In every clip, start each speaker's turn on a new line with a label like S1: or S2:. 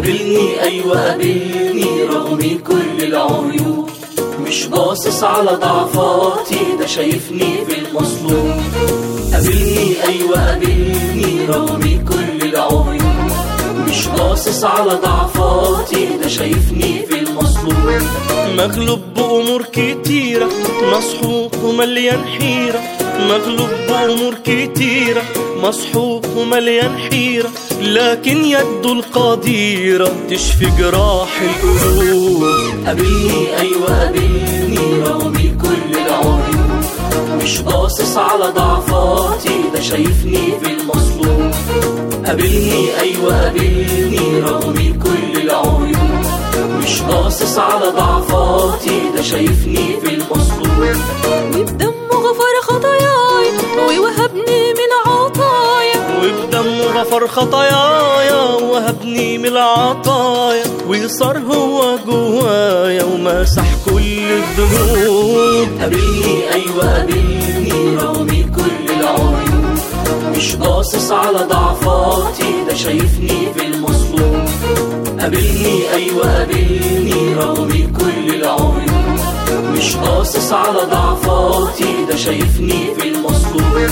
S1: قابلني أيوة قابلني رغم كل العيوب مش باصص على ضعفاتي ده شايفني في المظلوم قابلني أيوة قابلني رغم كل العيوب مش باصص على ضعفاتي ده شايفني في المظلوم
S2: مغلوب بأمور كتيرة مصحوق ومليان حيرة مغلوب بأمور كتيرة مصحوق ومليان حيرة لكن يده القديرة تشفي جراح القلوب
S1: قابلني أيوة قابلني رغم كل العيوب مش باصص على ضعفاتي ده شايفني في المظلوم قابلني أيوة قابلني رغم كل العيوب مش باصص على ضعفاتي ده شايفني في المظلوم
S3: وبدمه غفر خطاياي ووهبني من عطايا
S2: وبدمه غفر خطاياي وهبني من العطايا وصار هو جوايا ومسح كل الذنوب
S1: قابلني أيوة قابلني رغم كل العيوب مش باصص على ضعفاتي ده شايفني في المظلوم قابلني أيوة قابلني رغم كل العيوب مش باصص على ضعفاتي ده شايفني في المظلوم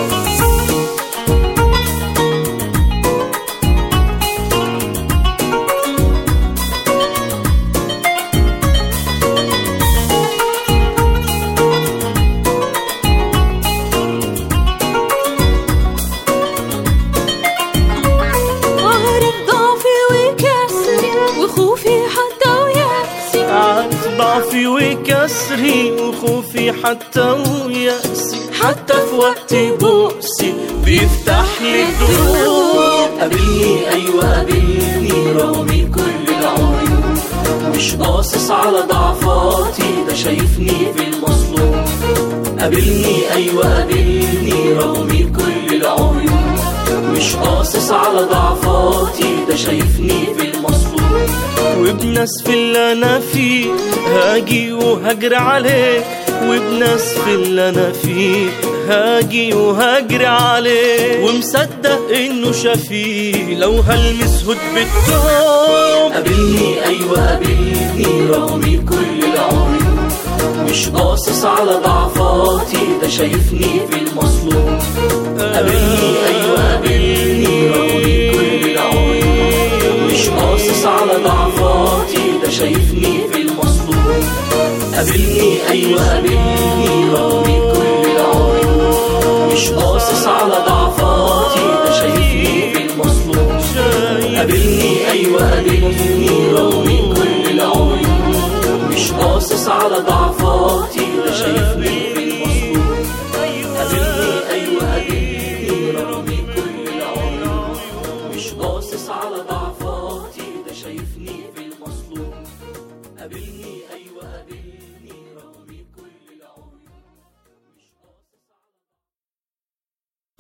S3: عارف ضعفي وكسري وخوفي حتى ويأسي
S2: عارف ضعفي وكسري وخوفي حتى ويأسي حتى في وقت بؤسي بيفتح لي الدروب
S1: قابلني أيوة قابلني رغم كل العيوب مش باصص على ضعفاتي ده شايفني في المظلوم قابلني أيوة قابلني رغم كل العيوب مش باصص على ضعفاتي ده شايفني في المظلوم
S2: وبناس في اللي انا فيه هاجي وهجري عليه وبناس في اللي انا فيه هاجي وهجري عليه ومصدق انه شفيه لو هلمس هد بالتوب
S1: قابلني أيوة قابلني رغم كل العيوب مش باصص على ضعفاتي ده شايفني في المظلوم قابلني أيوة قابلني رغم كل العيوب مش باصص على ضعفاتي ده شايفني في المظلوم قابلني أيوة قابلني رغم كل العيوب مش باصص على ضعفاتي ده شايفني في المظلوم قابلني أيوة قابلني رغم كل العيوب مش باصص على ضعفاتي ده شايفني في المظلوم قابلني أيوة قابلني رغم كل العيوب مش باصص على ضعفاتي ده شايفني في المظلوم قابلني